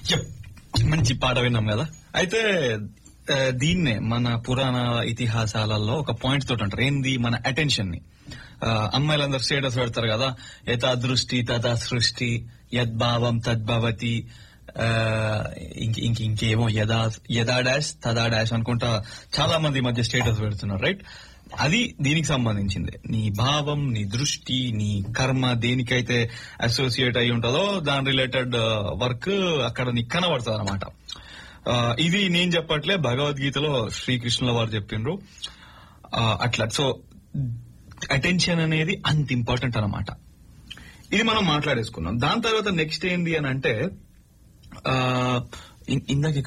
Yep. మంచి పాట విన్నాం కదా అయితే ఆ, దీన్నే మన పురాణ ఇతిహాసాలలో ఒక పాయింట్ తోటి అంటారు ఏంది మన అటెన్షన్ ని ఆ, అమ్మాయిలందరూ స్టేటస్ పెడతారు కదా యథా దృష్టి తథా సృష్టి యద్భావం తద్భవతి ఆ, ఇంక ఇంక ఇంకేమో యథా యథా డాష్ తదా డాష్ అనుకుంటా చాలా మంది ఈ మధ్య స్టేటస్ పెడుతున్నారు రైట్ అది దీనికి సంబంధించింది నీ భావం నీ దృష్టి నీ కర్మ దేనికైతే అసోసియేట్ అయి ఉంటుందో దాని రిలేటెడ్ వర్క్ అక్కడ నీకు కనబడుతుంది అనమాట ఇది నేను చెప్పట్లే భగవద్గీతలో శ్రీకృష్ణుల వారు చెప్పిండ్రు ఆ, అట్లా సో అటెన్షన్ అనేది అంత ఇంపార్టెంట్ అనమాట ఇది మనం మాట్లాడేసుకున్నాం దాని తర్వాత నెక్స్ట్ ఏంది అని అంటే ఆ, ఇం- ఇందాక ఇక్కడ